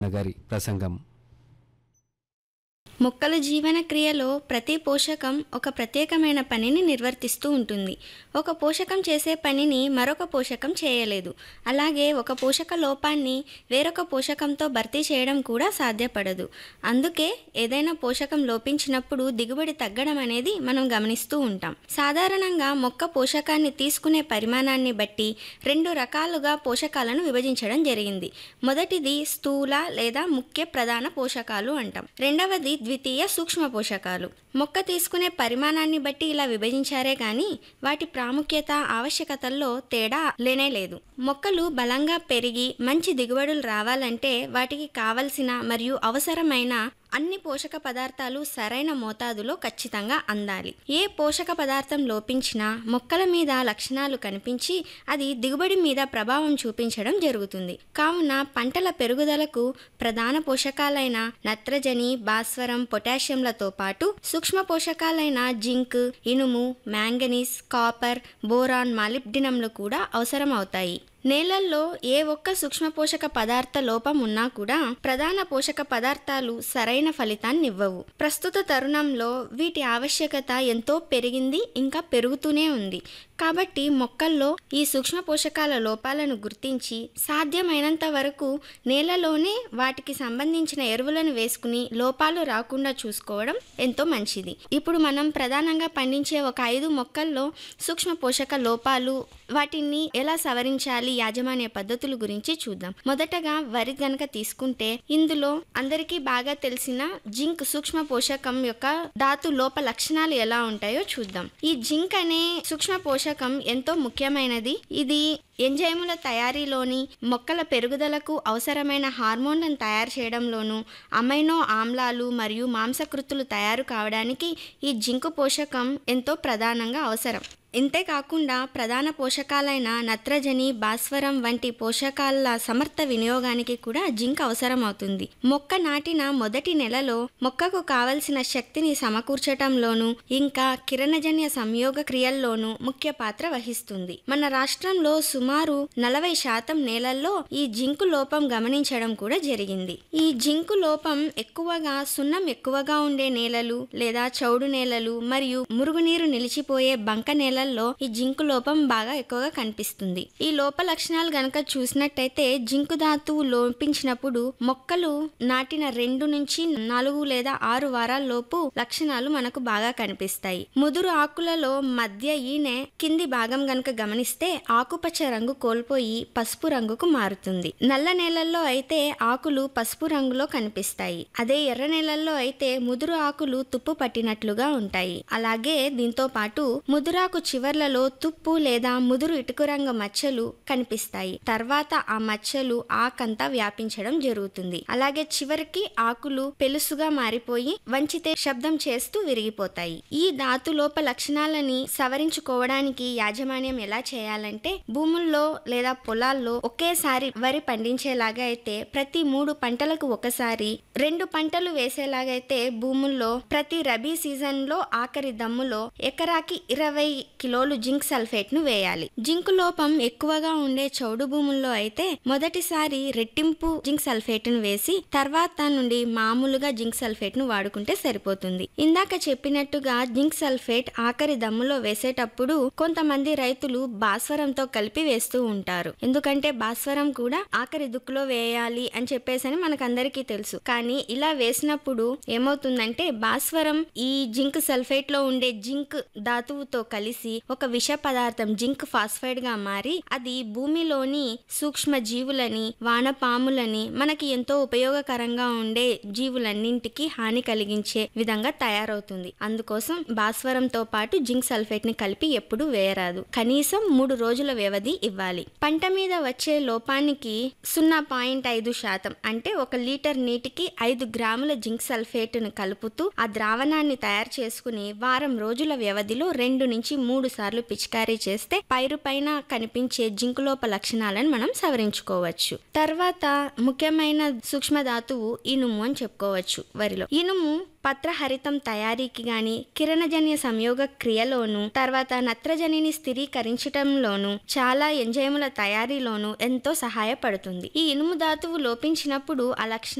గారి ప్రసంగం మొక్కల జీవన క్రియలో ప్రతి పోషకం ఒక ప్రత్యేకమైన పనిని నిర్వర్తిస్తూ ఉంటుంది ఒక పోషకం చేసే పనిని మరొక పోషకం చేయలేదు అలాగే ఒక పోషక లోపాన్ని వేరొక పోషకంతో భర్తీ చేయడం కూడా సాధ్యపడదు అందుకే ఏదైనా పోషకం లోపించినప్పుడు దిగుబడి తగ్గడం అనేది మనం గమనిస్తూ ఉంటాం సాధారణంగా మొక్క పోషకాన్ని తీసుకునే పరిమాణాన్ని బట్టి రెండు రకాలుగా పోషకాలను విభజించడం జరిగింది మొదటిది స్థూల లేదా ముఖ్య ప్రధాన పోషకాలు అంటాం రెండవది ద్వితీయ సూక్ష్మ పోషకాలు మొక్క తీసుకునే పరిమాణాన్ని బట్టి ఇలా విభజించారే కానీ వాటి ప్రాముఖ్యత ఆవశ్యకతల్లో తేడా లేనే లేదు మొక్కలు బలంగా పెరిగి మంచి దిగుబడులు రావాలంటే వాటికి కావలసిన మరియు అవసరమైన అన్ని పోషక పదార్థాలు సరైన మోతాదులో ఖచ్చితంగా అందాలి ఏ పోషక పదార్థం లోపించినా మొక్కల మీద లక్షణాలు కనిపించి అది దిగుబడి మీద ప్రభావం చూపించడం జరుగుతుంది కావున పంటల పెరుగుదలకు ప్రధాన పోషకాలైన నత్రజని భాస్వరం పొటాషియంలతో పాటు సూక్ష్మ పోషకాలైన జింక్ ఇనుము మ్యాంగనీస్ కాపర్ బోరాన్ మాలిబ్డినంలు కూడా అవసరం అవుతాయి నేలల్లో ఏ ఒక్క సూక్ష్మ పోషక పదార్థ లోపం ఉన్నా కూడా ప్రధాన పోషక పదార్థాలు సరైన ఫలితాన్ని ఇవ్వవు ప్రస్తుత తరుణంలో వీటి ఆవశ్యకత ఎంతో పెరిగింది ఇంకా పెరుగుతూనే ఉంది కాబట్టి మొక్కల్లో ఈ సూక్ష్మ పోషకాల లోపాలను గుర్తించి సాధ్యమైనంత వరకు నేలలోనే వాటికి సంబంధించిన ఎరువులను వేసుకుని లోపాలు రాకుండా చూసుకోవడం ఎంతో మంచిది ఇప్పుడు మనం ప్రధానంగా పండించే ఒక ఐదు మొక్కల్లో సూక్ష్మ పోషక లోపాలు వాటిని ఎలా సవరించాలి యాజమాన్య పద్ధతుల గురించి చూద్దాం మొదటగా వరి గనక తీసుకుంటే ఇందులో అందరికీ బాగా తెలిసిన జింక్ సూక్ష్మ పోషకం యొక్క ధాతు లోప లక్షణాలు ఎలా ఉంటాయో చూద్దాం ఈ జింక్ అనే సూక్ష్మ పోషకం ఎంతో ముఖ్యమైనది ఇది ఎంజైముల తయారీలోని మొక్కల పెరుగుదలకు అవసరమైన హార్మోన్లను తయారు చేయడంలోనూ అమైనో ఆమ్లాలు మరియు మాంసకృతులు తయారు కావడానికి ఈ జింకు పోషకం ఎంతో ప్రధానంగా అవసరం ఇంతేకాకుండా ప్రధాన పోషకాలైన నత్రజని భాస్వరం వంటి పోషకాల సమర్థ వినియోగానికి కూడా జింక్ అవసరం అవుతుంది మొక్క నాటిన మొదటి నెలలో మొక్కకు కావలసిన శక్తిని సమకూర్చటంలోనూ ఇంకా కిరణజన్య సంయోగ క్రియల్లోనూ ముఖ్య పాత్ర వహిస్తుంది మన రాష్ట్రంలో సుమారు నలభై శాతం నేలల్లో ఈ జింకు లోపం గమనించడం కూడా జరిగింది ఈ జింకు లోపం ఎక్కువగా సున్నం ఎక్కువగా ఉండే నేలలు లేదా చౌడు నేలలు మరియు మురుగునీరు నిలిచిపోయే బంక నేలల్లో ఈ జింకు లోపం బాగా ఎక్కువగా కనిపిస్తుంది ఈ లోప లక్షణాలు గనక చూసినట్టయితే జింకు ధాతువు లోపించినప్పుడు మొక్కలు నాటిన రెండు నుంచి నాలుగు లేదా ఆరు వారాల లోపు లక్షణాలు మనకు బాగా కనిపిస్తాయి ముదురు ఆకులలో మధ్య ఈనె కింది భాగం గనక గమనిస్తే ఆకుపచ్చ రంగు కోల్పోయి పసుపు రంగుకు మారుతుంది నల్ల నేలల్లో అయితే ఆకులు పసుపు రంగులో కనిపిస్తాయి అదే ఎర్ర నేలల్లో అయితే ముదురు ఆకులు తుప్పు పట్టినట్లుగా ఉంటాయి అలాగే దీంతో పాటు ముదురాకు చివర్లలో తుప్పు లేదా ముదురు ఇటుకు రంగు మచ్చలు కనిపిస్తాయి తర్వాత ఆ మచ్చలు ఆకంతా వ్యాపించడం జరుగుతుంది అలాగే చివరికి ఆకులు పెలుసుగా మారిపోయి వంచితే శబ్దం చేస్తూ విరిగిపోతాయి ఈ ధాతు లోప లక్షణాలని సవరించుకోవడానికి యాజమాన్యం ఎలా చేయాలంటే భూముల్లో లేదా పొలాల్లో ఒకేసారి వరి పండించేలాగా అయితే ప్రతి మూడు పంటలకు ఒకసారి రెండు పంటలు వేసేలాగైతే భూముల్లో ప్రతి రబీ సీజన్ లో ఆఖరి దమ్ములో ఎకరాకి ఇరవై కిలోలు జింక్ సల్ఫేట్ ను వేయాలి జింక్ లోపం ఎక్కువగా ఉండే చౌడు భూముల్లో అయితే మొదటిసారి రెట్టింపు జింక్ సల్ఫేట్ ను వేసి తర్వాత నుండి మామూలుగా జింక్ సల్ఫేట్ ను వాడుకుంటే సరిపోతుంది ఇందాక చెప్పినట్టుగా జింక్ సల్ఫేట్ ఆఖరి దమ్ములో వేసేటప్పుడు కొంతమంది రైతులు భాస్వరంతో కలిపి వేస్తూ ఉంటారు ఎందుకంటే భాస్వరం కూడా ఆఖరి దుక్కులో వేయాలి అని చెప్పేసి అని మనకందరికీ తెలుసు కానీ ఇలా వేసినప్పుడు ఏమవుతుందంటే భాస్వరం ఈ జింక్ సల్ఫేట్ లో ఉండే జింక్ ధాతువుతో కలిసి ఒక విష పదార్థం జింక్ ఫాస్ఫైడ్ గా మారి అది భూమిలోని సూక్ష్మ జీవులని వానపాములని మనకి ఎంతో ఉపయోగకరంగా ఉండే జీవులన్నింటికి హాని కలిగించే విధంగా తయారవుతుంది అందుకోసం భాస్వరంతో పాటు జింక్ సల్ఫేట్ ని కలిపి ఎప్పుడూ వేయరాదు కనీసం మూడు రోజుల వ్యవధి ఇవ్వాలి పంట మీద వచ్చే లోపానికి సున్నా పాయింట్ ఐదు శాతం అంటే ఒక లీటర్ నీటికి ఐదు గ్రాముల జింక్ సల్ఫేట్ ను కలుపుతూ ఆ ద్రావణాన్ని తయారు చేసుకుని వారం రోజుల వ్యవధిలో రెండు నుంచి మూడు మూడు సార్లు పిచికారీ చేస్తే పైరు పైన కనిపించే జింకు లోప లక్షణాలను మనం సవరించుకోవచ్చు తర్వాత ముఖ్యమైన సూక్ష్మ ధాతువు ఇనుము అని చెప్పుకోవచ్చు వరిలో ఇనుము పత్రహరితం తయారీకి గాని కిరణజన్య సంయోగ క్రియలోను తర్వాత నత్రజనిని స్థిరీకరించటంలోను చాలా ఎంజైముల తయారీలోను ఎంతో సహాయపడుతుంది ఈ ఇనుము ధాతువు లోపించినప్పుడు ఆ లక్షణ